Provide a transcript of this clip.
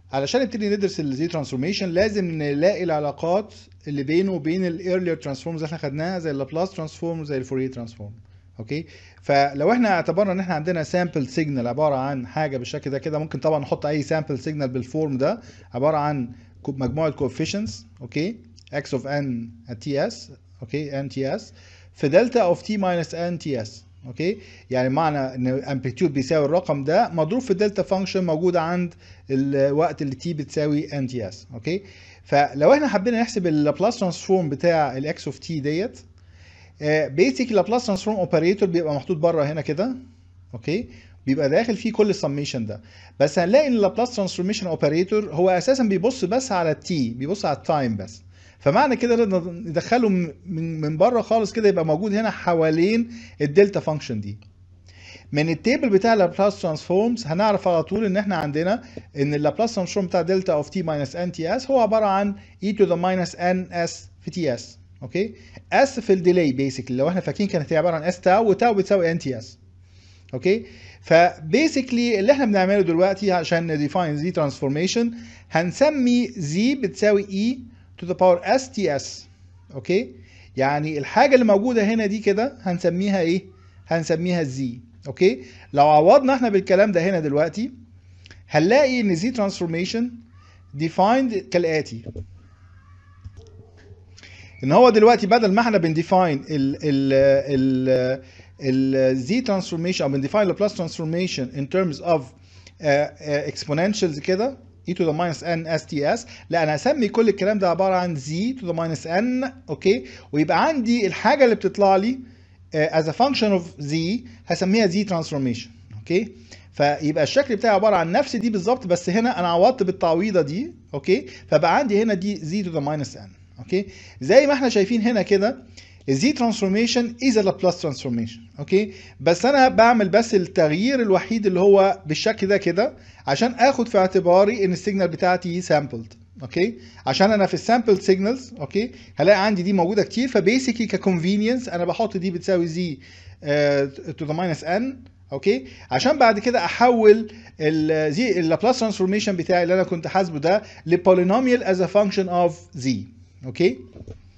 علشان نبتدي ندرس الزي ترانسفورميشن لازم نلاقي العلاقات اللي بينه وبين الايرلير ترانسفورمز اللي احنا خدناها زي اللابلاس ترانسفورم وزي الفوريه ترانسفورم اوكي فلو احنا اعتبرنا ان احنا عندنا سامبل سيجنال عباره عن حاجه بالشكل ده كده ممكن طبعا نحط اي سامبل سيجنال بالفورم ده عباره عن كو- مجموعه كوفيشنتس اوكي x of n at ts اوكي n ts في دلتا of t minus n ts اوكي يعني معنى ان امبليتيود بيساوي الرقم ده مضروب في الدلتا فانكشن موجوده عند الوقت اللي t بتساوي n ts اوكي فلو احنا حبينا نحسب اللابلاس ترانسفورم بتاع الاكس اوف تي ديت بيسك اللابلاس ترانسفورم اوبريتور بيبقى محطوط بره هنا كده اوكي بيبقى داخل فيه كل السميشن ده بس هنلاقي ان اللابلاس ترانسفورميشن اوبريتور هو اساسا بيبص بس على التي بيبص على التايم بس فمعنى كده نقدر ندخله من من من بره خالص كده يبقى موجود هنا حوالين الدلتا فانكشن دي من التيبل بتاع اللابلاس ترانسفورمز هنعرف على طول ان احنا عندنا ان اللابلاس ترانسفورم بتاع دلتا اوف تي ماينس ان تي اس هو عباره عن اي تو ذا ماينس ان اس في تي اس اوكي اس في الديلي بيسكلي لو احنا فاكرين كانت هي عباره عن اس تاو وتاو بتساوي ان تي اس اوكي فبيسكلي اللي احنا بنعمله دلوقتي عشان نديفاين زي ترانسفورميشن هنسمي زي بتساوي اي تو ذا باور اس تي اس اوكي يعني الحاجه اللي موجوده هنا دي كده هنسميها ايه هنسميها زي اوكي لو عوضنا احنا بالكلام ده هنا دلوقتي هنلاقي ان زي ترانسفورميشن defined كالاتي ان هو دلوقتي بدل ما احنا بنديفاين ال ال ال الزي ترانسفورميشن او بنديفاين لابلاس ترانسفورميشن in terms of uh, uh, exponentials كده e to the minus n s t s لا انا هسمي كل الكلام ده عباره عن z to the minus n اوكي ويبقى عندي الحاجه اللي بتطلع لي uh, as a function of z هسميها z transformation اوكي فيبقى الشكل بتاعي عباره عن نفس دي بالظبط بس هنا انا عوضت بالتعويضه دي اوكي فبقى عندي هنا دي z to the minus n اوكي زي ما احنا شايفين هنا كده الزي ترانسفورميشن از لابلاس ترانسفورميشن اوكي بس انا بعمل بس التغيير الوحيد اللي هو بالشكل ده كده عشان اخد في اعتباري ان السيجنال بتاعتي سامبلد اوكي عشان انا في السامبل سيجنالز اوكي هلاقي عندي دي موجوده كتير فبيسكلي ككونفينينس انا بحط دي بتساوي زي تو ذا ماينس ان اوكي عشان بعد كده احول الزي اللابلاس ترانسفورميشن بتاعي اللي انا كنت حاسبه ده لبولينوميال از ا فانكشن اوف زي اوكي